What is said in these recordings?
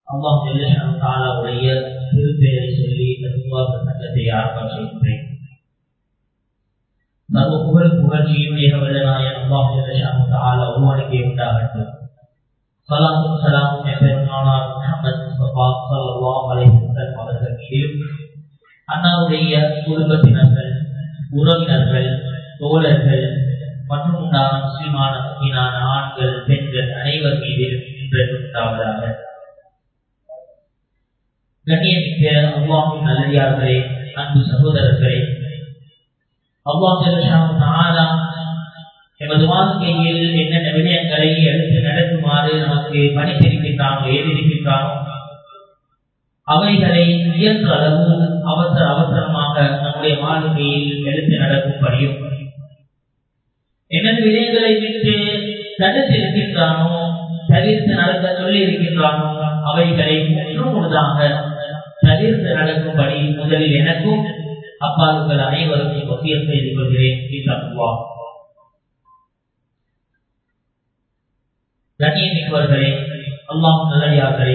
அல்லாஹ் ஜெல்லஷான் தாலாவுடைய திருப்பெயரை சொல்லி தத்துவா பிரசங்கத்தை ஆரம்பம் செய்கின்றேன் சர்வ புகழ் புகழ்ச்சியும் ஏகவல்லனாயன் அல்லாஹ் ஜெல்லஷான் தாலா ஒருவனுக்கே உண்டாகட்டும் சலாமும் சலாமும் எம்பெருமானார் முகமது முஸ்தபா ஸல்லல்லாஹு அலைஹி வஸல்லம் அவர்கள் மீதும் அன்னாருடைய குடும்பத்தினர்கள் உறவினர்கள் தோழர்கள் மற்றும் உண்டான முஸ்லிமான முக்கியமான ஆண்கள் பெண்கள் அனைவர் மீதிலும் இன்று உண்டாவதாக கண்ணியமிக்க அல்லாஹின் நல்லடியார்களே அன்பு சகோதரர்களே அல்லாஹ் எமது வாழ்க்கையில் என்னென்ன விடயங்களை எடுத்து நடக்குமாறு நமக்கு பணித்திருக்கின்றானோ ஏதிருக்கின்றானோ அவைகளை இயன்ற அளவு அவசர அவசரமாக நம்முடைய வாழ்க்கையில் எடுத்து நடக்கும்படியும் என்னென்ன விடயங்களை விட்டு தடுத்து இருக்கின்றானோ தவிர்த்து நடக்க சொல்லி இருக்கின்றானோ அவைகளை முற்றும் முழுதாக தவிர்த்து நடக்கும்படி முதலில் எனக்கும் அப்பாவுகள் அனைவருக்கும் வசியம் செய்து கொள்கிறேன் தத்துவா கண்ணியமிக்கவர்களே அல்லாஹ் நல்லடியார்களே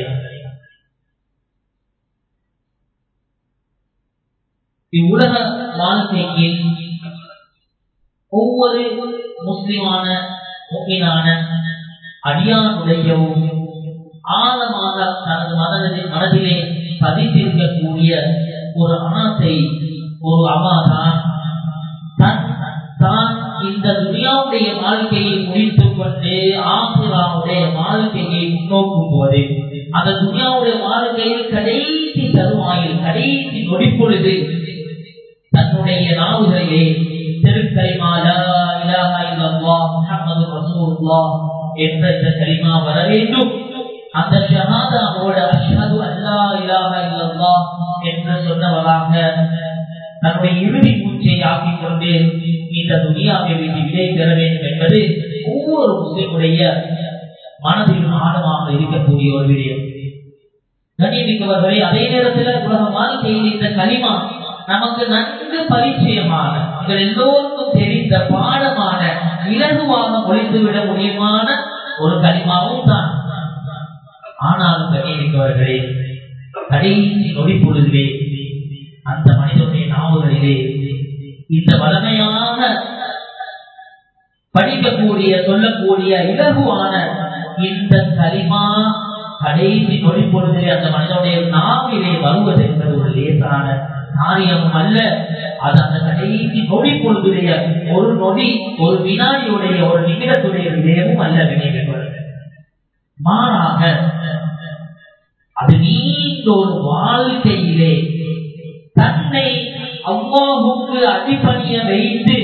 இவ்வுலக வாழ்க்கைக்கு ஒவ்வொரு முஸ்லிமான முக்கியமான அடியானுடையவும் ஆழமாக தனது மனதில் மனதிலே பதித்திருக்கக்கூடிய ஒரு ஆசை ஒரு அமாதான் தன் தான் இந்த துனியாவுடைய வாழ்க்கையை முடித்துக் கொண்டு ஆசிராவுடைய வாழ்க்கையை முன்னோக்கும் போது அந்த துனியாவுடைய வாழ்க்கையில் கடைசி தருவாயில் கடைசி நொடிப்பொழுது தன்னுடைய நாவுகளிலே திருக்கலிமா லா இலாஹா இல்லல்லாஹ் முஹம்மது ரசூலுல்லாஹ் என்ற இந்த கலிமா வர வேண்டும் அந்த ஷஹாதாவோட அஷ்ஹது அல்லா இலாஹா இல்லல்லாஹ் என்று சொன்னவராக தன்னுடைய இறுதி மூச்சை ஆக்கிக் கொண்டு இந்த துனியாவை விட்டு விடை பெற வேண்டும் என்பது ஒவ்வொரு முஸ்லிமுடைய மனதிலும் ஆழமாக இருக்கக்கூடிய ஒரு விடயம் கண்ணியமிக்கவர்களே அதே நேரத்தில் உலக வாழ்க்கையில் இந்த களிமா நமக்கு நன்கு பரிச்சயமான உங்கள் எல்லோருக்கும் தெரிந்த பாடமான இலகுவாக ஒழித்துவிட முடியுமான ஒரு களிமாவும் தான் ஆனாலும் கண்ணியமிக்கவர்களே கடைசி நொடி பொழுதிலே அந்த மனிதனுடைய நாவுகளிலே இந்த வளமையான படிக்கக்கூடிய சொல்லக்கூடிய இலகுவான இந்த களிமா கடைசி நொடி பொழுதிலே அந்த மனிதனுடைய நாவிலே வருவது என்பது ஒரு லேசான காரியமும் அல்ல அது அந்த கடைசி நொடி பொழுதுடைய ஒரு நொடி ஒரு வினாடியுடைய ஒரு நிமிடத்துடைய விடயமும் அல்ல வினைகள் மாறாக அது நீண்ட ஒரு வாழ்க்கையிலே தன்னை அவ்வாவுக்கு அடிப்பணிய வைத்து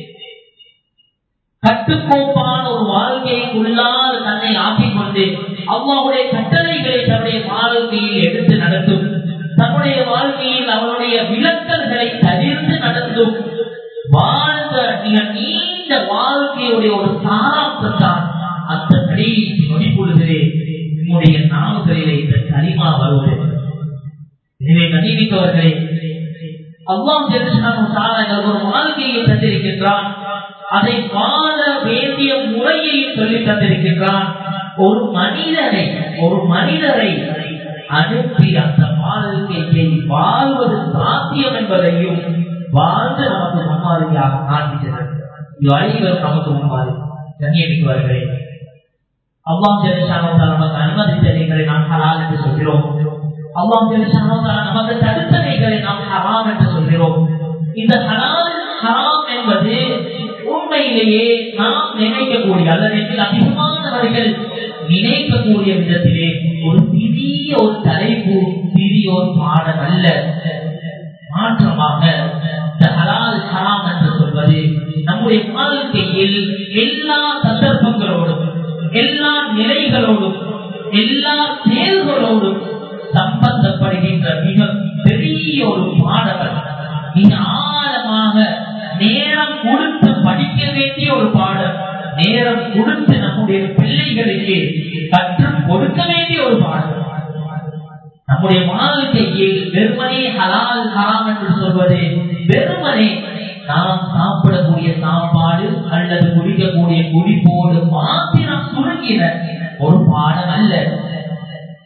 கட்டுக்கோப்பான ஒரு வாழ்க்கைக்குள்ளால் தன்னை ஆக்கிக் கொண்டு அவ்வாவுடைய கட்டளைகளை தன்னுடைய வாழ்க்கையில் எடுத்து நடத்தும் தன்னுடைய வாழ்க்கையில் அவனுடைய விளக்கல்களை தவிர்த்து நடந்தும் வாழ்ந்த மிக நீண்ட வாழ்க்கையுடைய ஒரு சாராம்சம் தான் அந்த கடைசி நொடிப்பொழுதிலே நம்முடைய நாவுகளிலே இந்த களிமா வருவது எனவே கண்டிப்பார்களே அல்லாம் ஜெருசான ஒரு வாழ்க்கையை தந்திருக்கின்றான் அதை வாழ வேண்டிய முறையை சொல்லி தந்திருக்கின்றான் ஒரு மனிதனை ஒரு மனிதரை அனுப்பி அந்த வாழ்க்கையை வாழ்வது சாத்தியம் என்பதையும் வாழ்ந்து நமக்கு முன்மாதிரியாக காண்பிக்கிறது வழிகள் நமக்கு முன்மாதிரி கண்ணியமிக்குவார்களே அல்லாம் ஜெருசானத்தால் நமக்கு அனுமதித்தவைகளை நாம் ஹலால் என்று சொல்கிறோம் அல்லாம் ஜெருசானத்தால் நமக்கு தடுத்தவைகளை நாம் ஹராம் என்று சொல்கிறோம் இந்த ஹலால் ஹராம் என்பது உண்மையிலேயே நாம் நினைக்கக்கூடிய அல்லது அதிகமானவர்கள் நினைக்கக்கூடிய விதத்திலே ஒரு சிறிய ஒரு தலைப்பு சிறிய ஒரு பாடம் அல்ல மாற்றமாக இந்த ஹலால் ஹராம் என்று சொல்வது நம்முடைய வாழ்க்கையில் எல்லா சந்தர்ப்பங்களோடும் எல்லா நிலைகளோடும் எல்லா செயல்களோடும் சம்பந்தப்படுகின்ற மிக பெரிய ஒரு பாடங்கள் மிக ஆழமாக நேரம் கொடுத்து படிக்க வேண்டிய ஒரு பாடம் நேரம் கொடுத்து நம்முடைய பிள்ளைகளுக்கு கற்றுக் கொடுக்க வேண்டிய ஒரு பாடம் நம்முடைய வாழ்க்கையில் வெறுமனே ஹலால் ஹராம் என்று சொல்வது வெறுமனே நாம் சாப்பிடக்கூடிய சாப்பாடு அல்லது குடிக்கக்கூடிய குடிப்போடு மாத்திரம் சுருங்கின ஒரு பாடம் அல்ல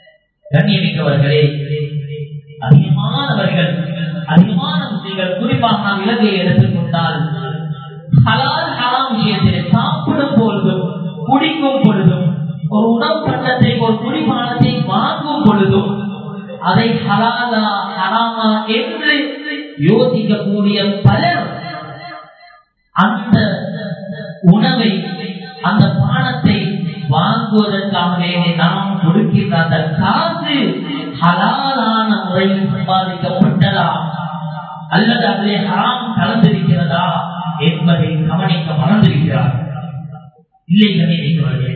கண்ணியமிக்கவர்களே அதிகமானவர்கள் அதிகமான முஸ்லிம்கள் குறிப்பாக நாம் இலங்கையை எடுத்துக்கொண்டால் ஹலால் ஹராம் விஷயத்தில் சாப்பிடும் பொழுதும் குடிக்கும் பொழுதும் ஒரு உணவு பண்டத்தை ஒரு குடிபானத்தை வாங்கும் பொழுதும் அதை ஹலாலா ஹராமா என்று யோசிக்கக்கூடிய பலர் அந்த உணவை அந்த பானத்தை வாங்குவதற்காக வேண்டி நாம் கொடுக்கின்ற அந்த காசு ஹலாலான முறையில் சம்பாதிக்கப்பட்டதா அல்லது அதிலே ஹராம் கலந்திருக்கிறதா என்பதை கவனிக்க மறந்திருக்கிறார் இல்லை கவனிக்கிறவர்கள்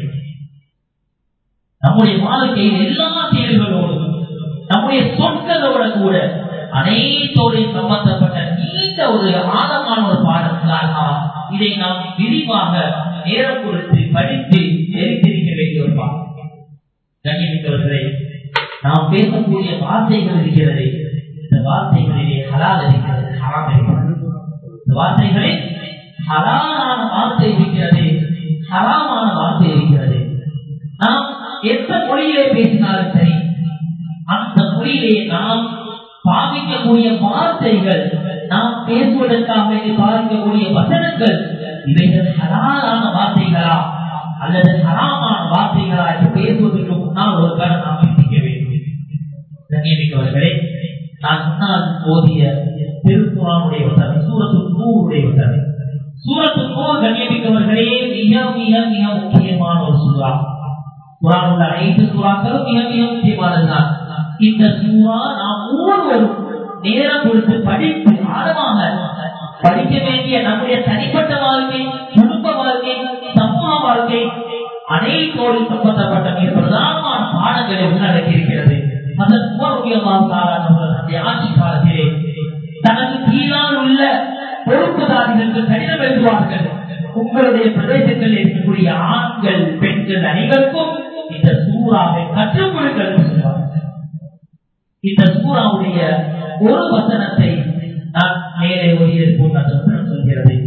நம்முடைய வாழ்க்கையில் எல்லா தேர்வுகளோடும் நம்முடைய சொற்களோட கூட அனைத்தோடையும் சம்பந்தப்பட்ட நீண்ட ஒரு ஆழமான ஒரு பாடத்தினால இதை நாம் விரிவாக நேரம் கொடுத்து படித்து தெரிந்திருக்க வேண்டிய ஒரு பாடம் கண்ணியமிக்கவர்களே நாம் பேசக்கூடிய வார்த்தைகள் இருக்கிறது இந்த வார்த்தைகளிலே ஹலால் இருக்கிறது ஹராம் இருக்கிறது இந்த வார்த்தைகளில் ஹலாலான வார்த்தை இருக்கிறது ஹராமான வார்த்தை இருக்கிறது நாம் எந்த மொழியிலே பேசினாலும் சரி அந்த மொழியிலே நாம் பாவிக்கக்கூடிய வார்த்தைகள் நாம் பேசுவதற்காக வேண்டி பாதிக்கக்கூடிய வசனங்கள் இவைகள் ஹலாலான வார்த்தைகளா அல்லது ஹராமான வார்த்தைகளா என்று பேசுவதற்கு முன்னால் ஒரு கடன் நாம் சிந்திக்க வேண்டும் கண்ணியமிக்கவர்களே நான் முன்னால் ஓதிய திருக்குறானுடைய வசனம் சூரத்து நூறுடைய வசனம் சூரத்து நூறு கண்ணியமிக்கவர்களே மிக மிக மிக முக்கியமான ஒரு சூறா குரான் உள்ள அனைத்து சூறாக்களும் மிக மிக முக்கியமானதுதான் இந்த சூறா நாம் ஒவ்வொருவரும் நேரம் கொடுத்து படித்து ஆழமாக படிக்க வேண்டிய நம்முடைய தனிப்பட்ட வாழ்க்கை குடும்ப வாழ்க்கை சமூக வாழ்க்கை அனைத்தோடு சம்பந்தப்பட்ட மிக பிரதானமான பாடங்களை உள்ளடக்கி இருக்கிறது அதன் நம்முடைய ஆட்சி காலத்திலே தனக்கு கீழால் உள்ள பொறுப்புதாரிகளுக்கு கடிதம் எழுதுவார்கள் உங்களுடைய பிரதேசங்களில் இருக்கக்கூடிய ஆண்கள் பெண்கள் அனைவருக்கும் இந்த சூறாவை கற்றுக் கொடுங்கள் என்று சொல்வார்கள் இந்த சூறாவுடைய ஒரு வசனத்தை நான் மேலே ஒளியிருப்போம் அந்த வசனம் சொல்கிறது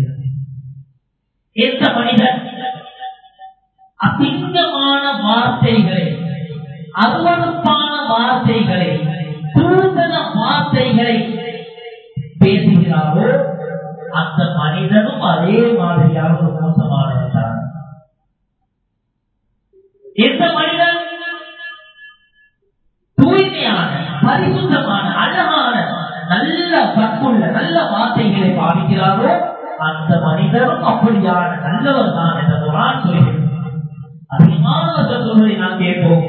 எந்த மனிதன் அசிங்கமான வார்த்தைகளை அருவறுப்பான வார்த்தைகளை தூதன வார்த்தைகளை பேசுகிறாரோ அந்த மனிதனும் அதே மாதிரியான ஒரு மோசமானவன் தான் எந்த மனிதன் தூய்மையான பரிசுத்தமான அழகான நல்ல பண்புள்ள நல்ல வார்த்தைகளை பாவிக்கிறாரோ அந்த மனிதரும் அப்படியான நல்லவர் தான் என்ற குரான் சொல்கிறது அதிகமான சொல்வதை நாம் கேட்போம்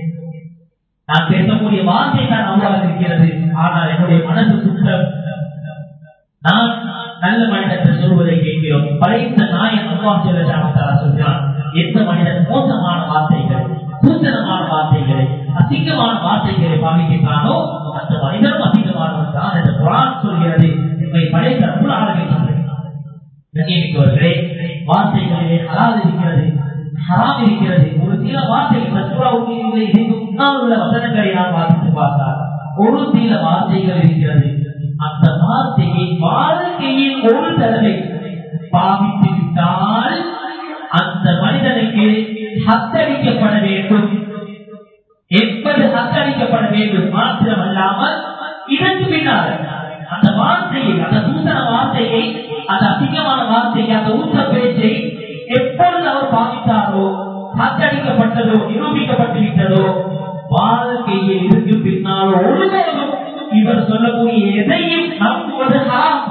நான் பேசக்கூடிய வார்த்தை தான் அவ்வாறு இருக்கிறது ஆனால் என்னுடைய மனது சுத்தம் நான் நல்ல மனிதன் என்று சொல்வதை கேட்கிறோம் படைத்த நாயன் அவ்வா சொல்ல சொல்கிறான் எந்த மனிதன் மோசமான வார்த்தைகள் சூச்சனமான வார்த்தைகளை அசிங்கமான வார்த்தைகளை பாவிக்கின்றானோ அந்த மனிதனும் அசிங்கமானவன் தான் என்று குரான் சொல்கிறது இவை படைத்த புலாளர்கள் கண்ணியமிக்கவர்களே வார்த்தைகளிலே ஹலால் இருக்கிறது ஹராம் இருக்கிறது ஒரு சில வார்த்தைகள் சூறாவுக்கு இதுக்கு முன்னால் உள்ள வசனங்களை நாம் வாசித்து பார்த்தால் ஒரு சில வார்த்தைகள் இருக்கிறது அந்த வார்த்தையை வாழ்க்கையில் ஒரு தடவை பாவித்து விட்டால் அந்த மனிதனுக்கு ஹத்தடிக்கப்பட வேண்டும் எப்படி ஹத்தடிக்கப்பட வேண்டும் மாத்திரமல்லாமல் இதற்கு பின்னால் அந்த வார்த்தையை அந்த சூசன வார்த்தையை அந்த அசிங்கமான வார்த்தையை அந்த ஊத்த பேச்சை எப்பொழுது அவர் பாவித்தாரோ ஹத்தடிக்கப்பட்டதோ நிரூபிக்கப்பட்டு விட்டதோ வாழ்க்கையில் இருக்கு பின்னாலோ ஒருபோதும் இவர் சொல்லக்கூடிய எதையும் நம்புவது ஹராம்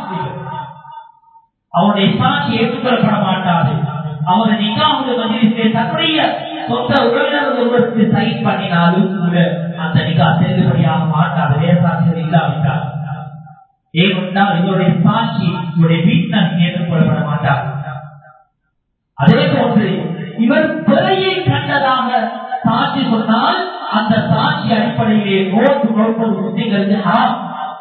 அவருடைய சாட்சி ஏற்றுக்கொள்ளப்பட மாட்டாது அவர் நிகாவுடைய மஜிலிசிலே தன்னுடைய சொந்த உறவினர் ஒருவருக்கு சைன் பண்ணினாலும் கூட அந்த நிகா செல்லுபடியாக மாட்டாது வேற சாட்சிகள் இல்லாவிட்டால் ஏனென்றால் இவருடைய சாட்சி இவருடைய வீட்டினர் ஏற்றுக்கொள்ளப்பட மாட்டார் அதே போன்று இவர் பிறையை கண்டதாக சாட்சி சொன்னால் அந்த சாட்சி அடிப்படையிலே நோக்கு நோப்பது முஸ்லிம்களுக்கு ஹராம்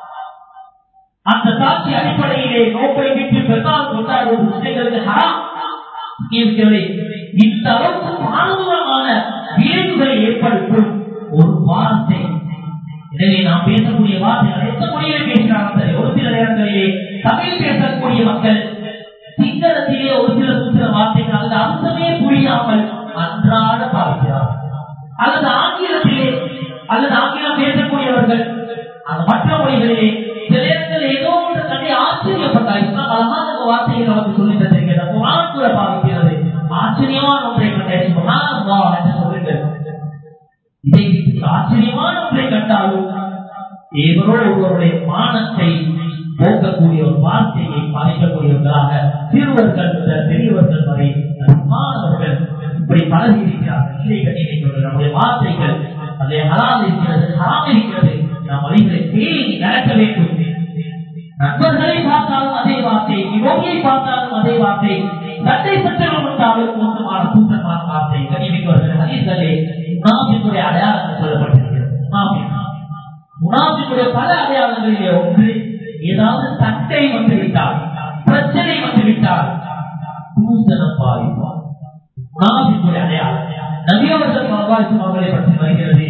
அந்த சாட்சி அடிப்படையிலே நோக்கை விட்டு பெருமாள் கொண்டாடுவது முஸ்லிம்களுக்கு ஹராம் இருக்கிறது இந்த அளவுக்கு பாரதூரமான விளைவுகளை ஏற்படுத்தும் ஒரு வார்த்தை எனவே நாம் பேசக்கூடிய வார்த்தைகள் எந்த மொழியில பேசினாலும் சரி ஒரு சில நேரங்களிலே தமிழ் பேசக்கூடிய மக்கள் சிங்களத்திலே ஒரு சில சில வார்த்தைகள் அல்லது அம்சமே புரியாமல் அன்றாட பார்க்கிறார் அல்லது ஆங்கிலத்திலே அல்லது ஆங்கிலம் பேசக்கூடியவர்கள் அந்த மற்ற மொழிகளிலே சில இடத்தில் ஏதோ ஒன்று கண்டி ஆச்சரியப்பட்டார் இஸ்லாம் அழகான ஒரு வார்த்தையை நமக்கு சொல்லி தந்திருக்கிறது குரான் கூட பாவிக்கிறது ஆச்சரியமான ஒன்றை கண்டேன் சுபஹானல்லாஹ் என்று சொல்லுங்கள் இதை ஆச்சரியமான ஒன்றை கண்டாலும் ஏதோ ஒருவருடைய மானத்தை போக்கக்கூடிய ஒரு வார்த்தையை பாதிக்கக்கூடியவர்களாக சிறுவர்கள் முதல் பெரியவர்கள் வரை மாணவர்கள் இப்படி பழகி இருக்கிறார்கள் இல்லை கண்டிப்பாக நம்முடைய வார்த்தைகள் அதை ஹலால் இருக்கிறது ஹராம் இருக்கிறது நாம் வழிகளை தேடி நடக்க வேண்டும் நண்பர்களை பார்த்தாலும் அதே வார்த்தை விரோதியை பார்த்தாலும் அதே வார்த்தை சட்டை சட்டங்கள் வந்தாலும் மோசமான கூட்டமான வார்த்தை கனிமிக்கவர்கள் ஹதீஸ்களே முனாஃபிக்குடைய அடையாளங்கள் சொல்லப்பட்டிருக்கிறது முனாஃபிக் முனாஃபிக்குடைய பல அடையாளங்களிலே ஒன்று ஏதாவது சட்டை வந்து விட்டால் பிரச்சனை வந்து விட்டால் தூசணம் பாதிப்பார் முனாஃபிக்குடைய அடையாளம் நபியவர்கள் பரவாயில்லை அவர்களை பற்றி வருகிறது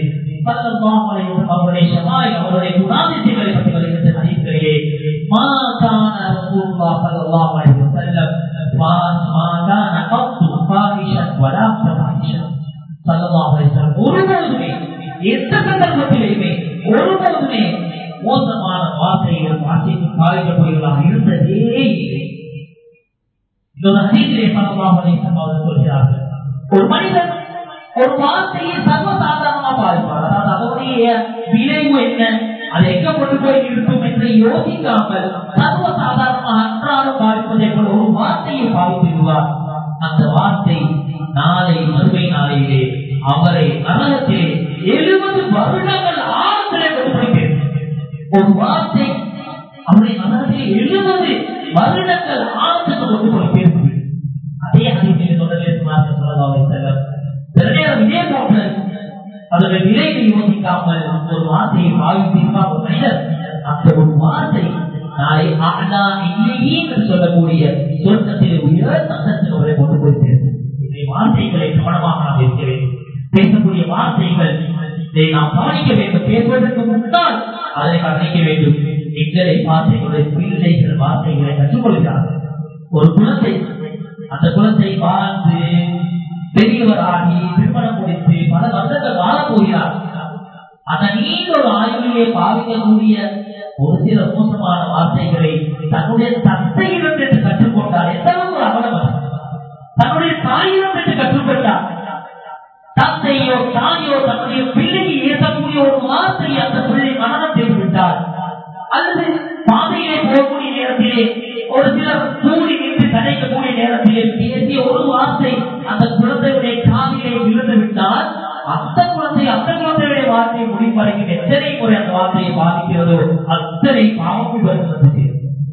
அவருடைய ஷமாய் அவருடைய குணாதிசயங்களை பற்றி வருகிறது ஹதீஸ்களிலே மா கான ரசூலுல்லாஹ் ஸல்லல்லாஹு அலைஹி வஸல்லம் மா மா கான கத்து ஃபாஹிஷன் வலா ஃபவாஹிஷன் ஸல்லல்லாஹு அலைஹி வஸல்லம் ஒருபோதுமே எந்த சந்தர்ப்பத்திலேயுமே ஒருபோதுமே மோசமான வார்த்தைகள் வார்த்தைக்கு பாதிக்கக்கூடியவர்களாக இருந்ததே இல்லை இன்னொரு ஹதீஸிலே ஸல்லல்லாஹு அலைஹி வஸல்லம் அவர்கள் சொல்கிறார்கள் ஒரு மனிதன் ஒரு வார்த்தையை சர்வசாதாரணமா பாதிப்பார் அதாவது அதனுடைய விளைவு என்ன அதை எங்க கொண்டு போய் நிறுத்தும் என்று யோசிக்காமல் சர்வசாதாரணமாக அன்றாடம் பாதிப்பதை போல ஒரு வார்த்தையை பாதித்திருவார் அந்த வார்த்தை நாளை மறுமை நாளையிலே அவரை நரகத்திலே எழுபது வருடங்கள் ஆழத்திலே கொண்டு போய் ஒரு வார்த்தை அவரை நரகத்திலே எழுபது வருடங்கள் ஆழத்துக்கு கொண்டு போய் சேர்த்து அதே அதிசயம் தொடர்பே சொன்னார்கள் சொல்லலாவை செல்லம் சில நேரம் இதே போன்று அவர்கள் விலையை யோசிக்காமல் ஒரு வார்த்தையை பாவித்திருப்பார் ஒரு மனிதர் அந்த ஒரு வார்த்தை நாளை ஆனா இல்லையே என்று சொல்லக்கூடிய சொர்க்கத்தில் உயர் சந்தத்தில் அவரை கொண்டு போய் சேர்ந்து இந்த வார்த்தைகளை கவனமாக நாம் இருக்க வேண்டும் பேசக்கூடிய வார்த்தைகள் இதை நாம் கவனிக்க வேண்டும் பேசுவதற்கு முன்னால் அதை கவனிக்க வேண்டும் எங்களை வார்த்தைகளுடைய பிள்ளைகள் வார்த்தைகளை கற்றுக்கொள்கிறார்கள் ஒரு குழந்தை அந்த குழந்தை வாழ்ந்து பெரியவராகி திருமணம் முடித்து பல வருடங்கள் வாழப் போகிறார் அந்த நீண்ட ஒரு ஆய்விலே பாவிக்கக்கூடிய ஒரு சில மோசமான வார்த்தைகளை தன்னுடைய தந்தையிடம் என்று கற்றுக்கொண்டார் எந்த ஒரு அவலம் தன்னுடைய தாயிடம் என்று கற்றுக்கொண்டார் தந்தையோ தாயோ தன்னுடைய பிள்ளையை ஏற்கக்கூடிய ஒரு வார்த்தையை அந்த பிள்ளை மனநம் செய்து விட்டார் அல்லது பாதையிலே போகக்கூடிய நேரத்திலே ஒரு சிலர் கூடி நின்று தடைக்கக்கூடிய நேரத்திலே பேசிய ஒரு வார்த்தை அந்த குழந்தையுடைய காலிலே விழுந்து விட்டால் அந்த குழந்தை அந்த குழந்தையுடைய வார்த்தையை முடிப்படைக்கும் எத்தனை முறை அந்த வார்த்தையை பாதிக்கிறதோ அத்தனை பாவம் வருகிறது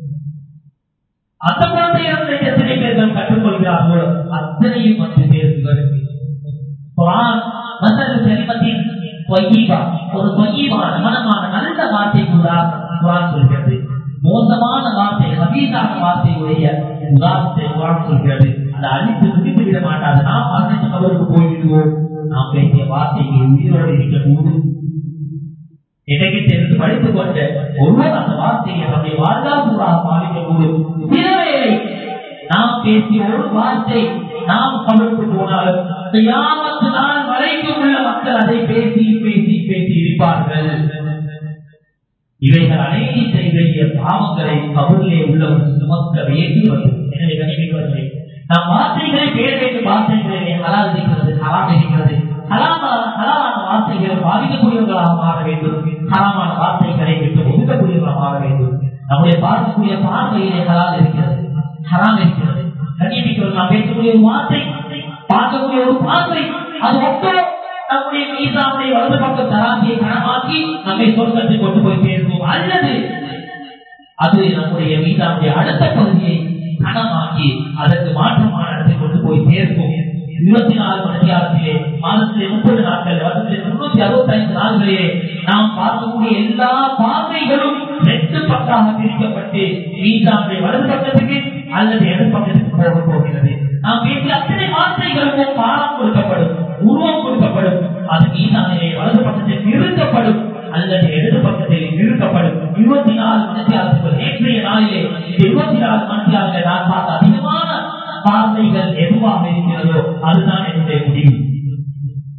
அந்த குழந்தையிடத்தை எத்தனை பேர்கள் கற்றுக்கொள்கிறார்களோ அத்தனையும் வந்து சேர்ந்து குரான் மசல் செல்வத்தின் பொய்யீவா ஒரு பொய்யீவான மனமான நல்ல வார்த்தைக்கு உதாரணம் குரான் சொல்கிறது மோசமான வார்த்தை ஹபீசான வார்த்தையுடைய உதாரணத்தை குரான் சொல்கிறது அதை அழித்து விட்டு விட மாட்டாது நாம் மரணித்து அவருக்கு போய்விடுவோம் நாம் பேசிய வார்த்தைக்கு உயிரோடு இருக்கக்கூடும் இன்றைக்கு தெரிந்து படித்துக் கொண்ட ஒருவர் அந்த வார்த்தையை நம்முடைய வாழ்நாளாக பாதிக்கக்கூடும் சில வேளை நாம் பேசிய ஒரு வார்த்தை நாம் கவிழ்த்து போனாலும் கியாமத்து நாள் வரைக்கும் உள்ள மக்கள் அதை பேசி பேசி பேசி இருப்பார்கள் இவைகள் அனைத்து இவைய பாவங்களை கபூரிலே உள்ளவர் சுமக்க வேண்டி வரும் எனவே கணிப்பிக்கவில்லை நாம் வார்த்தைகளை பேர வேண்டும் வார்த்தைகளிலே ஹலால் இருக்கிறது ஹராம் இருக்கிறது ஹலாமான ஹலாலான வார்த்தைகள் பாதிக்கக்கூடியவர்களாக மாற வேண்டும் ஹராமான வார்த்தைகளை விட்டு ஒதுக்கக்கூடியவர்களாக மாற வேண்டும் நம்முடைய பார்க்கக்கூடிய பார்வையிலே ஹலால் இருக்கிறது ஹராம் இருக்கிறது கண்ணியமிக்கிறவர்கள் நாம் பேசக்கூடிய ஒரு வார்த்தை பார்க்கக்கூடிய ஒரு பார்வை அது ஒன்றோ நம்முடைய மீசாவுடைய வலது பக்கம் தராசியை கனமாக்கி நம்மை சொர்க்கத்தை கொண்டு போய் சேர்ப்போம் அல்லது அது நம்முடைய மீசாவுடைய அடுத்த பகுதியை கனமாக்கி அதற்கு மாற்றமான இடத்தை கொண்டு போய் சேர்ப்போம் இருபத்தி நாலு மணித்தியாலத்திலே மாதத்திலே முப்பது நாட்கள் வருடத்திலே முன்னூத்தி அறுபத்தி ஐந்து நாள்களிலே நாம் பார்க்கக்கூடிய எல்லா பார்வைகளும் ரெண்டு பக்காக பிரிக்கப்பட்டு மீசாவுடைய வலது பக்கத்துக்கு அல்லது இடது பக்கத்துக்கு போக போகிறது நாம் பேசிய அத்தனை வார்த்தைகளுக்கும் பாடம் கொடுக்கப்படும் உருவம் கொடுக்கப்படும் அது மீதானிலே வலது பக்கத்தில் நிறுத்தப்படும் அல்லது இடது பக்கத்தில் நிறுத்தப்படும் இருபத்தி நாலு மணித்தியாளர்கள் நேற்றைய நாளிலே இந்த இருபத்தி நாலு மணித்தியாளர்கள் நான் பார்த்த அதிகமான வார்த்தைகள் எதுவாக இருக்கிறதோ அதுதான் என்னுடைய முடிவு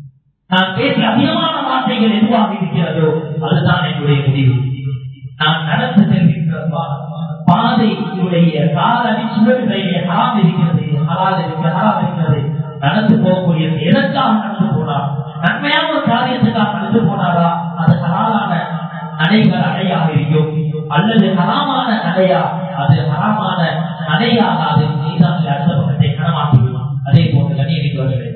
நான் பேசிய அதிகமான வார்த்தைகள் எதுவாக இருக்கிறதோ அதுதான் என்னுடைய முடிவு நான் நடந்து செல்கின்ற பா- பாதையுடைய காலடி சுவர்களிலே ஹராம் இருக்கிறது ஹலால் இருக்கிறது ஹராம் இருக்கிறது நடந்து போகக்கூடியது எதற்காக நடந்து போனார் நன்மையான ஒரு காரியத்துக்காக நடந்து போனாரா அது ஹலாலான நடைகள் நடையாக இருக்கும் அல்லது ஹராமான நடையா அது ஹராமான நடையாக அது நீதாங்க அடுத்த பக்கத்தை கனமாக்கிவிடும் அதே போன்று கண்ணியமிக்கவர்களே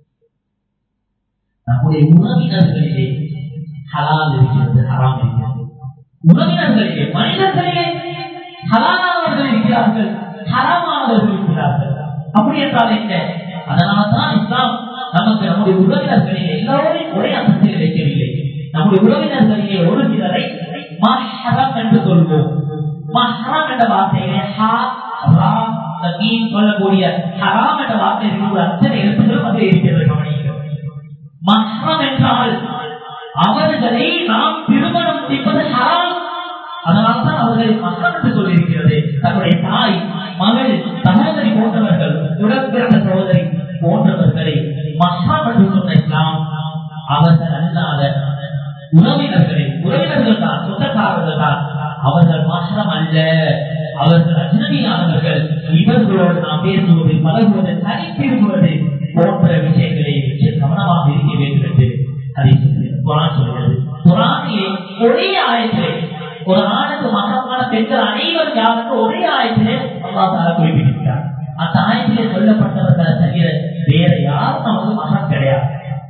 நம்முடைய உறவினர்களிலே ஹலால் இருக்கிறது ஹராம் இருக்கிறது உறவினர்களிலே மனிதர்களிலே ஹலாலானவர்கள் இருக்கிறார்கள் ஹராமானவர்கள் இருக்கிறார்கள் அப்படி என்றால் என்ன அதனால்தான் இஸ்லாம் நமக்கு நம்முடைய உறவினர்களிலே எல்லோரையும் ஒரே அந்தத்தில் வைக்கவில்லை நம்முடைய உறவினர்களிலே ஒரு சிலரை மஹரம் என்று சொல்வோம் மஹரம் என்ற வார்த்தையிலே ஹா ரா இந்த மீன் சொல்லக்கூடிய ஹராம் என்ற வார்த்தையில் ஒரு அத்தனை எழுத்துக்களும் அங்கே இருக்கிறது கவனிக்கிறோம் மஹ்ரம் என்றால் அவர்களை நாம் திருமணம் முடிப்பது ஹராம் அதனால்தான் அவர்களை மஹ்ரம் என்று சொல்லியிருக்கிறது தன்னுடைய தாய் மகள் சகோதரி போன்றவர்கள் உடன்பிறந்த சகோதரி போன்றவர்களை மஹ்ரம் என்று சொன்ன இஸ்லாம் அவர்கள் அல்லாத உறவினர்களை உறவினர்கள் தான் சொந்தக்காரர்கள் தான் அவர்கள் மஹ்ரம் அல்ல அவர்கள் அஜ்னபியானவர்கள் இவர்களோடு நாம் பேசுவது பழகுவது தனித்திருப்பது போன்ற விஷயங்களை வச்சு கவனமாக இருக்க வேண்டும் என்று அதை குரான் சொல்கிறது குரானிலே ஒரே ஆயத்திலே ஒரு ஆணுக்கு மகமான பெண்கள் அனைவரும் யாருக்கு ஒரே ஆயத்திலே அல்லா தாரா குறிப்பிட்டிருக்கிறார் அந்த ஆயத்திலே சொல்லப்பட்டவர்களை தவிர வேற யாரும் நமக்கு மகன் கிடையாது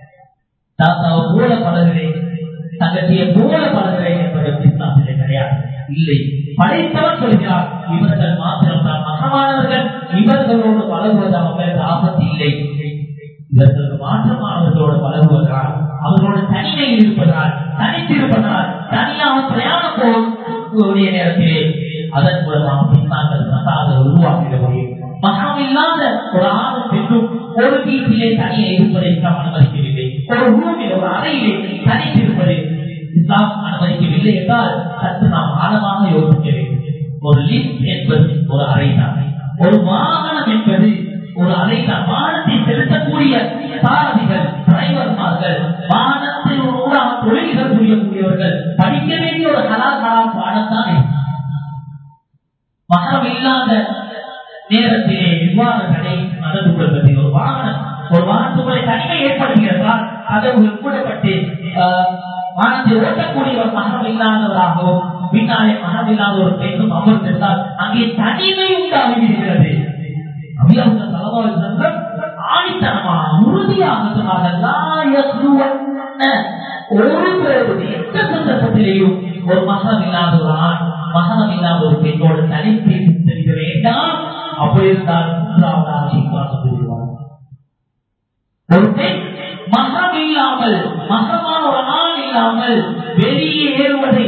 தாத்தாவை போல பழகுறேன் தங்கச்சியை போல பழகுறேன் என்பது இஸ்லாத்திலே கிடையாது இல்லை படைத்தவர் சொல்கிறார் இவர்கள் மாத்திரம் தான் மகமானவர்கள் இவர்களோடு பழகுவது அவர்களுக்கு ஆபத்து இல்லை இவர்களுக்கு மாற்றமானவர்களோடு பழகுவதால் அவர்களோட தனிமையில் இருப்பதால் தனித்திருப்பதால் தனியாக பிரயாணம் போகக்கூடிய நேரத்திலே அதன் மூலமாக பின்னாங்கள் மசாத உருவாக்கிட முடியும் மகம் இல்லாத ஒரு ஆணும் பெண்ணும் ஒரு வீட்டிலே தனியே இருப்பதை இஸ்லாம் அனுமதிக்கவில்லை ஒரு ரூமில் ஒரு அறையிலே தனித்திருப்பது இஸ்லாம் அனுமதிக்கவில்லை என்றால் சற்று நாம் ஆழமாக யோசிக்க வேண்டும் ஒரு லிப்ட் என்பது ஒரு அறை தான் ஒரு வாகனம் என்பது ஒரு அறை தான் வாகனத்தை செலுத்தக்கூடிய சாரதிகள் டிரைவர்மார்கள் வாகனத்தில் ஊடாக தொழில்கள் புரியக்கூடியவர்கள் படிக்க வேண்டிய ஒரு கலாச்சார பாடத்தான் இது. மகரம் இல்லாத நேரத்திலே இவ்வாறு நடை நடந்து கொள்வது ஒரு வாகனம் ஒரு வாகனத்துக்குள்ளே தனிமை ஏற்படுகிறதால் கதவு கூடப்பட்டு வாகனத்தை ஓட்டக்கூடிய ஒரு மகரம் இல்லாதவராகவும் பின்னாலே மகரம் இல்லாத ஒரு பெண்ணும் அமர்ந்திருந்தால் அங்கே தனிமை உண்டாகிவிடுகிறது அபியாவுக்கு தலவாறு சென்றம் ஆணித்தனமா உறுதியாக சொன்னார்கள் ஒரு பேருடைய எந்த சந்தர்ப்பத்திலேயும் ஒரு மகனம் இல்லாத ஒரு ஆண் மகனம் இல்லாத ஒரு பெண்ணோடு தனித்து தெரிவிக்க வேண்டாம் அப்படி இருந்தால் மூன்றாவதாக சீக்கிரம் தெரிவிவார் ஒரு பெண் மகம் இல்லாமல் மகமான ஒரு ஆண் இல்லாமல் வெளியே ஏறுவதை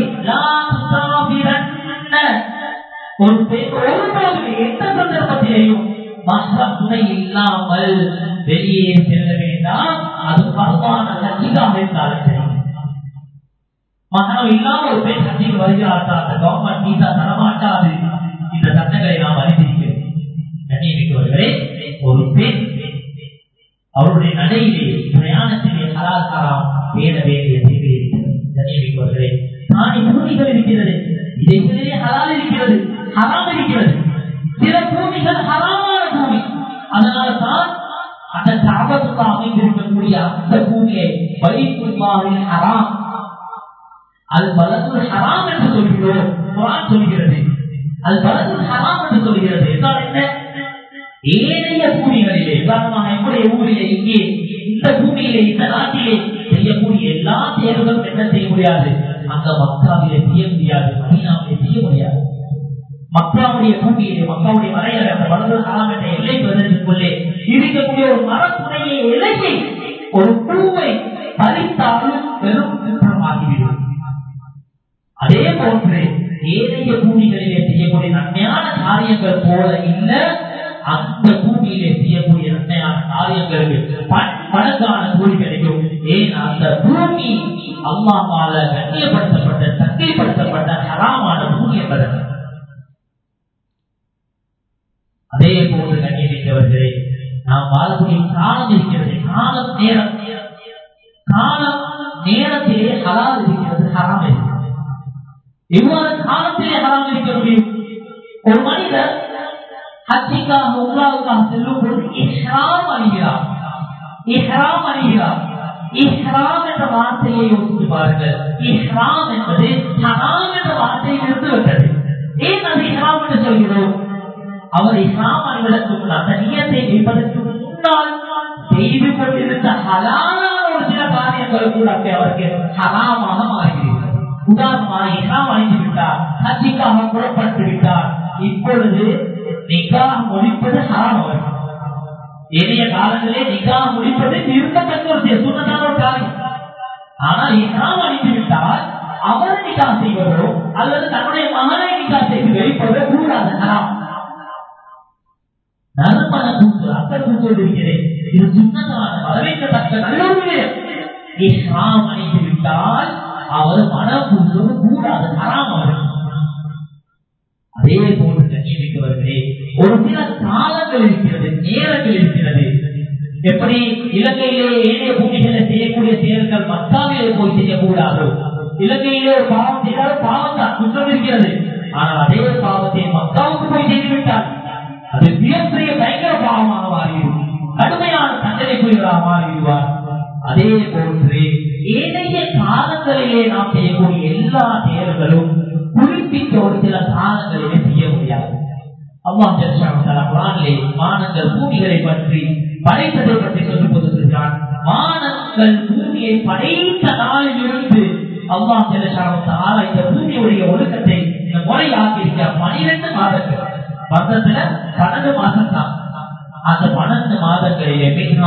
ஒரு பெண் ஒருபோது எந்த சந்தர்ப்பத்திலேயும் மகரம் துணை இல்லாமல் வெளியே செல்ல வேண்டாம் அது பரவான கட்சிக்காக இருந்தாலும் சரி மகனம் இல்லாம ஒரு பெண் கட்சிக்கு வருகிறார்கள் அந்த கவர்மெண்ட் மீதா தரமாட்டாது இந்த சட்டங்களை நாம் அறிந்திருக்கிறோம் கண்ணியமிக்கவர்களே ஒரு பெண் அவருடைய நடையிலே பிரயாணத்திலே கலாச்சாரம் பேண வேண்டிய தேவை இருக்கிறது கண்ணியமிக்கவர்களே நாணி பூமிகள் இருக்கிறது இதைகளிலே ஹலால் இருக்கிறது ஹராம் இருக்கிறது சில பூமிகள் ஹராமான பூமி அதனால தான் அந்த காபத்துக்கு அமைந்திருக்கக்கூடிய அந்த பூமியை வைத்துள்ளாரில் ஹராம் அது பலத்துள் ஹராம் என்று சொல்கிறோம் குரான் சொல்கிறது அது பலத்துள் ஹராம் என்று சொல்கிறது என்றால் என்ன ஏனைய பூமிகளிலே உதாரணமாக எங்களுடைய ஊரிலே இங்கே இந்த பூமியிலே இந்த நாட்டிலே செய்யக்கூடிய எல்லா தேர்வுகளும் என்ன செய்ய முடியாது அங்க மக்காவிலே செய்ய முடியாது மதீனாவிலே செய்ய முடியாது மக்காவுடைய பூமியிலே மக்காவுடைய மலையில அந்த வலது ஹராம் என்ற எல்லை பிரதேசத்துக்குள்ளே இருக்கக்கூடிய ஒரு மரத்துடைய இலையை ஒரு பூவை பறித்தாலும் வெறும் குற்றமாகிவிடும் அதே போன்று ஏனைய பூமிகளிலே செய்யக்கூடிய நன்மையான காரியங்கள் போல இல்ல அந்த பூமியிலே செய்யக்கூடிய நன்மையான காரியங்களுக்கு பணக்கான கூலி கிடைக்கும் ஏன் அந்த பூமி அம்மாவால கண்ணியப்படுத்தப்பட்ட சந்தைப்படுத்தப்பட்ட ஹராமான பூமி என்பதற்கு அதே போன்று கண்ணியமிக்கவர்களே நாம் வாழக்கூடிய காலம் இருக்கிறது காலம் நேரம் எவ்வாறு காலத்திலே ஹராம் இருக்க முடியும் ஒரு மனிதர் ஹஜ்ஜிக்காக உங்களாவுக்காக செல்லும் பொழுது இஹ்ராம் அணிகிறார் இஹ்ராம் அணிகிறார் இஹ்ராம் என்ற வார்த்தையை யோசித்து பாருங்கள் இஹ்ராம் என்பது ஹராம் என்ற வார்த்தையில் இருந்து வந்தது ஏன் அது இஹ்ராம் என்று சொல்கிறோம் அவர் இஸ்லாம் அணிவதற்கு முன் அந்த நியத்தை வைப்பதற்கு முன்னால் செய்து கொண்டிருந்த ஹலாலான ஒரு சில காரியங்கள் கூட அப்படி அவருக்கு ஹராமாக மாறுகிறது உதாரணமாக இஸ்லாம் அணிந்து விட்டார் ஹஜ்ஜிக்காக புறப்பட்டு விட்டார் இப்பொழுது நிகா முடிப்பது ஹராம் அவருக்கு எளிய காலங்களே நிகா முடிப்பது விரும்பத்தக்க ஒரு சுண்ணத்தான ஒரு காரியம் ஆனால் இஸ்லாம் அணிந்து விட்டால் அவர் நிகா செய்வதோ அல்லது தன்னுடைய மகனை நிகா செய்து வைப்பதோ கூடாது ஹராம் நறுமண கூத்து அக்கர் கூத்து இருக்கிறேன் இது சுண்ணத்தான வரவேற்கத்தக்க நல்ல ஒரு விடயம் இஸ்லாம் அணிந்து விட்டால் அவர் மன கூட்டுவது கூடாது ஹராம் அவர் அதே போன்று கண்ணியமிக்கவர்களே ஒரு சில காலங்கள் இருக்கிறது நேரங்கள் இருக்கிறது எப்படி இலங்கையிலே ஏனைய பூமிகளை செய்யக்கூடிய செயல்கள் மக்காவிலே போய் செய்யக்கூடாது இலங்கையிலே ஒரு பாவம் செய்தால் பாவத்தான் குற்றம் இருக்கிறது ஆனால் அதே பாவத்தை மக்காவுக்கு போய் செய்துவிட்டால் அது மிகப்பெரிய பயங்கர பாவமாக மாறிவிடும் கடுமையான தண்டனைக்குரியவராக மாறிவிடுவார் அதே போன்று ஏனைய காலங்களிலே நாம் செய்யக்கூடிய எல்லா செயல்களும் குறிப்பிட்ட ஒரு சில காலங்களிலே செய்ய முடியாது அல்லாஹ் குரானிலே வானங்கள் பூமிகளை பற்றி படைத்ததை பற்றி சொல்லிக் கொண்டிருக்கிறான் வானங்கள் பூமியை படைத்த நாளிலிருந்து அல்லாஹ் ஜெலசாமத்தால இந்த பூமியுடைய ஒழுக்கத்தை இந்த முறையாக்கி இருக்கிற பனிரெண்டு மாதங்கள் வருடத்துல பன்னெண்டு மாதம் தான் அந்த பன்னெண்டு மாதங்களிலே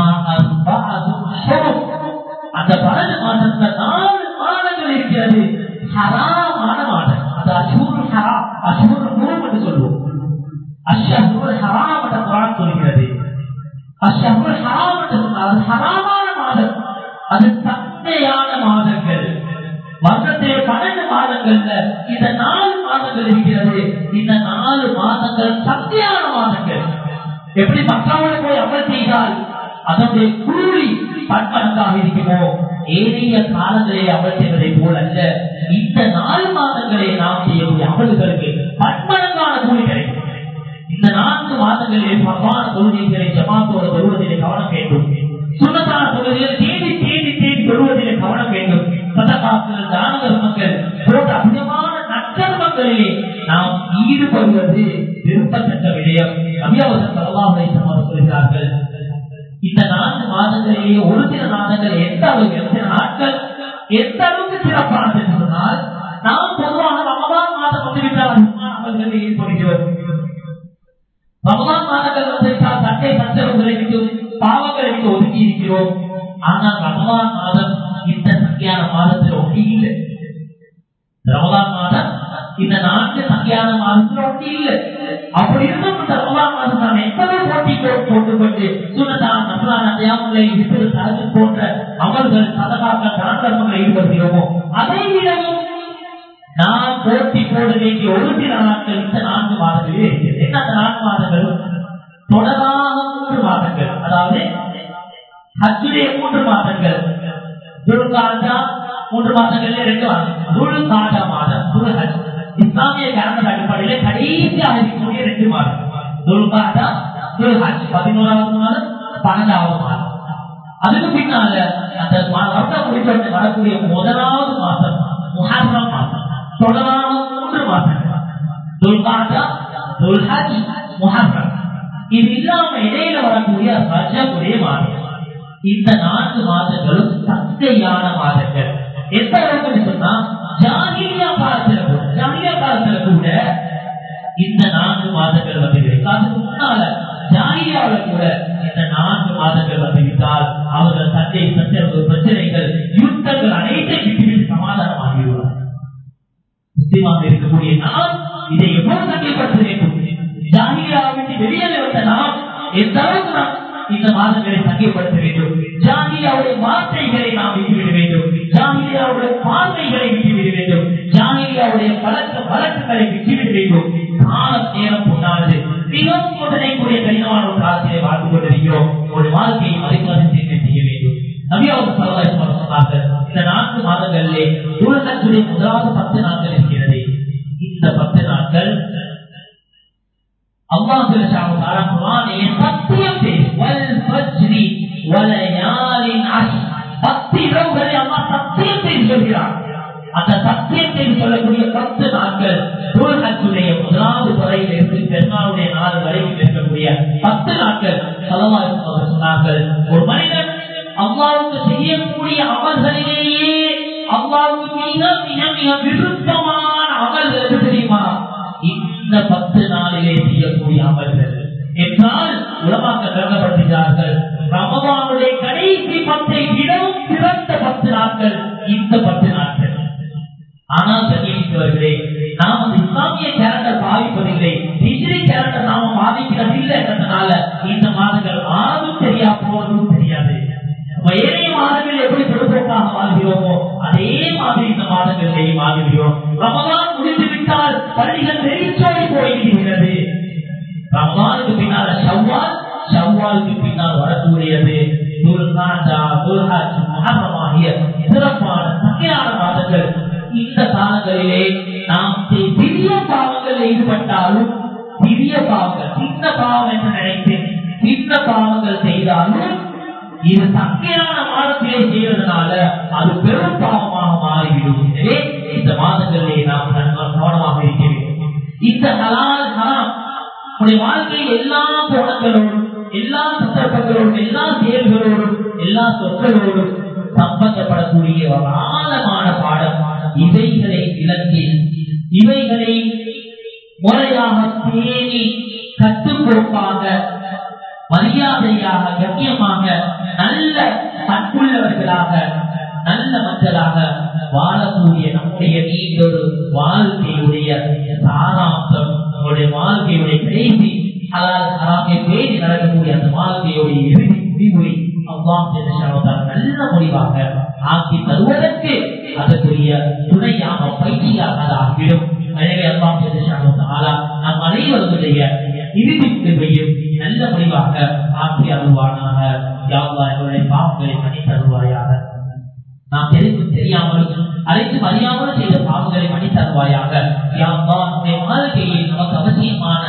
அந்த பன்னெண்டு மாதத்துல நாலு மாதங்கள் இருக்கிறது ஹராமான மாதம் அது அசூர் ஹரா அசூர் குரும் என்று சொல்லுவோம் அஷூர் ஹராம் என்ற குரான் சொல்கிறது அஷூர் ஹராம் என்று சொன்னால் அது ஹராமான மாதம் அது சந்தையான மாதங்கள் வருடத்திலே பன்னெண்டு மாதங்கள்ல இந்த நாலு மாதங்கள் இருக்கிறது இந்த நாலு மாதங்கள் சத்தியான மாதங்கள் எப்படி மக்காவோட போய் அமல் செய்தால் அதனுடைய கூலி பன்மடங்காக இருக்குமோ ஏனைய காலங்களிலே அமல் செய்வதை போல் அல்ல இந்த நாலு மாதங்களே நாம் செய்யக்கூடிய அமல்களுக்கு பன்மடங்கான கூலி கிடைக்கும் இந்த நான்கு மாதங்களிலே பகவான தொழுகைகளை ஜமாத்தோட தொழுவதிலே கவனம் வேண்டும் சுண்ணத்தான தொழுகைகள் தேடி தேடி தேடி தொழுவதிலே கவனம் வேண்டும் சதகாக்கள் தான தர்மங்கள் போன்ற அதிகமான நற்கர்மங்களிலே நாம் ஈடுபடுவது விருப்பத்தக்க விடயம் அபியாவசம் சரவாஹை அவர் சொல்கிறார்கள் இந்த நான்கு மாதங்களிலேயே ஒரு சில மாதங்கள் எந்த அளவுக்கு சில நாட்கள் எந்த அளவுக்கு சிறப்பானது என்று சொன்னால் நாம் பொதுவாக ரமதான் மாதம் வந்துவிட்டால் அதிகமான அமல்களில் ஈடுபடுகிறோம் ரமதான் மாதங்கள் வந்துவிட்டால் சண்டை சச்சரவுகளை விட்டு பாவங்களை விட்டு ஒதுக்கி இருக்கிறோம் ஆனால் ரமதான் மாதம் இந்த சங்கியான மாதத்தில் ஒட்டி இல்லை ரமதான் மாதம் இந்த நான்கு சங்கியான மாதத்தில் ஒட்டி இல்லை அப்படி இருந்தும் இந்த ரமதான் மாதம் நாம் எத்தனை போட்டி போட்டுக்கொண்டு சுனதான் நம்பலான தியாமங்களை விட்டு தரது போன்ற அமல்கள் சதகாக்கள் தான தர்மங்களை ஈடுபடுகிறோமோ அதை விடவும் நாம் போட்டி போட வேண்டிய ஒரு சில நாட்கள் இந்த நான்கு மாதங்களே இருக்கிறது என்ன அந்த நான்கு மாதங்கள் தொடராக மூன்று மாதங்கள் அதாவது ஹஜ்ஜுடைய மூன்று மாதங்கள் துல்காஜா மூன்று மாதங்கள்ல ரெண்டு மாதம் துல்காஜா மாதம் துல்ஹஜ் இஸ்லாமிய கேலண்டர் அடிப்படையில கடைசியாக இருக்கக்கூடிய ரெண்டு மாதம் துல்காஜா துல்ஹஜ் பதினோராவது மாதம் பன்னெண்டாவது மாதம் அதுக்கு பின்னால அந்த வருடம் முடிச்ச வரக்கூடிய முதலாவது மாதம் முஹர்ரம் மாதம் தொடரான மூன்று மாதங்கள் துல்காஜா துல்ஹஜ் முஹர்ரம் இது இல்லாம இடையில வரக்கூடிய ரஜகுடைய மாதம் இந்த நான்கு மாதங்களும் சந்தையான மாதங்கள் எந்த அளவுக்கு சொன்னா ஜாகிரியா காலத்துல கூட ஜாகிரியா காலத்துல கூட இந்த நான்கு மாதங்கள் வந்துவிடும் அதுக்கு முன்னால ஜாகிரியாவில கூட இந்த நான்கு மாதங்கள் வந்துவிட்டால் அவர்கள் சண்டை சச்சரவு பிரச்சனைகள் யுத்தங்கள் அனைத்தையும் விட்டுவிட்டு சமாதானம் ஆகிவிடுவார் முஸ்லிமாக இருக்கக்கூடிய நாம் இதை எவ்வளவு சண்டைப்படுத்த வேண்டும் ஜாகிரியாவிட்டு வெளியே வந்த நாம் எந்த அளவுக்கு நாம் இந்த மாதங்களை சங்கைப்படுத்த வேண்டும் ஜாகிரியாவுடைய வார்த்தைகளை நாம் விட்டுவிட வேண்டும் ஜாகிரியாவுடைய பார்வைகளை விட்டுவிட வேண்டும் ஜாகிரியாவுடைய பழக்க வழக்கங்களை விட்டுவிட வேண்டும் காலம் நேரம் பொன்னானது மிகவும் சோதனைக்குரிய கடினமான ஒரு காலத்திலே வாழ்ந்து கொண்டிருக்கிறோம் ஒரு வாழ்க்கையை மதிப்பாக செய்ய வேண்டும் நபியாவது சரவாய் சொன்னார்கள் இந்த நான்கு மாதங்களிலே உலகத்துடைய முதலாவது பத்து நாட்கள் இருக்கிறது அல்லாஹ் ஜல்லஷானு தஆலா குர்ஆனிலே சத்தியம் செய்து வல் ஃபஜ்ரி வலயாலின் அஷ் பத்து இரவுகளை அல்லாஹ் சத்தியம் செய்து சொல்கிறார் அந்த சத்தியத்தை சொல்லக்கூடிய பத்து நாட்கள் துல்ஹஜ்ஜுடைய முதலாவது துறையில் இருந்து பெருநாளுடைய நாள் வரைக்கும் இருக்கக்கூடிய பத்து நாட்கள் சலவாய் சொன்னார்கள் ஒரு மனிதன் அல்லாவுக்கு செய்யக்கூடிய அமல்களிலேயே அல்லாவுக்கு மிக மிக மிக விருப்பமான அமல் எது தெரியுமா இந்த பத்து நாளிலே செய்யக்கூடிய அமல்கள் என்றால் உலமாக்க கருதப்படுகிறார்கள் ரமதானுடைய கடைசி பத்தை விடவும் சிறந்த பத்து நாட்கள் இந்த பத்து நாட்கள் ஆனால் கண்ணியமிக்கவர்களே நாம் அந்த இஸ்லாமிய கேலண்டர் பாதிப்பதில்லை ஹிஜ்ரி கேலண்டர் நாம பாதிக்கிறதில்லை என்றதுனால இந்த மாதங்கள் ஆறும் தெரியா போவதும் தெரியாது நம்ம ஏனைய மாதங்கள் எப்படி பொதுப்போக்காக வாழ்கிறோமோ அதே மாதிரி இந்த மாதங்களிலேயே வாழ்கிறோம் ரமதான் முடிந்து விட்டால் பள்ளிகள் வெறிச்சோடி போயிருக்கிறது ரமதானுக்கு பின்னால ஷவ்வால் ஷவ்வாலுக்கு பின்னால் வரக்கூடியது துல்காண்டா துல்ஹஜ் முஹர்ரம் ஆகிய சிறப்பான சங்கையான மாதங்கள் இந்த காலங்களிலே நாம் பெரிய பாவங்களில் ஈடுபட்டாலும் சிறிய பாவங்கள் சின்ன பாவம் என்று நினைத்து சின்ன பாவங்கள் செய்தாலும் இது சங்கையான மாதத்திலே செய்வதனால அது பெரும் பாவமாக மாறிவிடும் எனவே இந்த மாதங்களிலே நாம் கவனமாக இருக்க வேண்டும் இந்த ஹலால் ஹராம் உடைய வாழ்க்கையில் எல்லா கோணங்களோடும் எல்லா சந்தர்ப்பங்களோடும் எல்லா செயல்களோடும் எல்லா சொற்களோடும் சம்பந்தப்படக்கூடிய ஒரு ஆழமான பாடம் இவைகளை விளக்கி இவைகளை முறையாக பேணி கட்டுக்கோப்பாக மரியாதையாக கண்ணியமாக நல்ல பண்புள்ளவர்களாக நல்ல மக்களாக வாழக்கூடிய நம்முடைய நீண்டொரு வாழ்க்கையுடைய சாராம்சம் நம்முடைய வாழ்க்கையுடைய கடைசி அதாவது அறாமை பேணி நடக்கக்கூடிய அந்த வாழ்க்கையுடைய இறுதி முடிவுரை அவ்வாறு நல்ல முடிவாக ஆக்கி தருவதற்கு அதற்குரிய துணையாக பயிற்சியாக அது ஆகிவிடும் எனவே அல்லாம் ஆலா நம் அனைவருடைய இறுதி முடிவையும் நல்ல முடிவாக ஆக்கி அருள்வானாக யாவா எங்களுடைய பாவங்களை மணி தருவாயாக நாம் தெரிந்தும் தெரியாமலும் அனைத்தும் அறியாமலும் செய்த பாவங்களை மணி தருவாயாக யாவா நம்முடைய வாழ்க்கையில் நமக்கு அவசியமான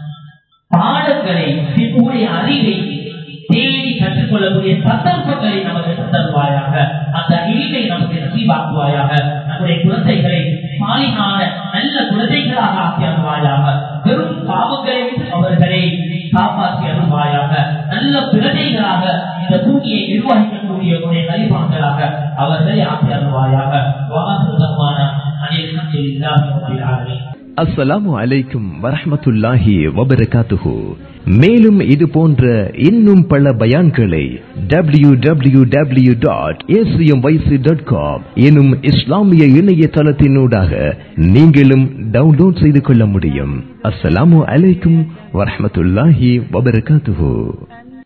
பாடங்களை உடைய அறிவை தேடி கற்றுக்கொள்ளக்கூடிய சந்தர்ப்பங்களை நமக்கு தருவாயாக அந்த அறிவை நமக்கு நசீவாக்குவாயாக நம்முடைய குழந்தைகளை சாலிகான நல்ல குழந்தைகளாக ஆக்கி அருள்வாயாக பெரும் பாவங்களை அவர்களை காப்பாற்றி அருள்வாயாக நல்ல குழந்தைகளாக இந்த பூமியை நிர்வகிக்கக்கூடிய உடைய கலிபான்களாக அவர்களை ஆக்கி அருள்வாயாக வாசமான அனைவரும் இல்லாமல் அஸ்ஸலாமு அலைக்கும் வரஹ்மத்துல்லாஹி வபரகாத்துஹு மேலும் இது போன்ற இன்னும் பல பயான்களை W W W dot dot com எனும் இஸ்லாமிய இணையதளத்தினூடாக நீங்களும் டவுன்லோட் செய்து கொள்ள முடியும் அஸ்ஸலாமு அலைக்கும் வரஹ்மத்துல்லாஹி வபரகாத்துஹு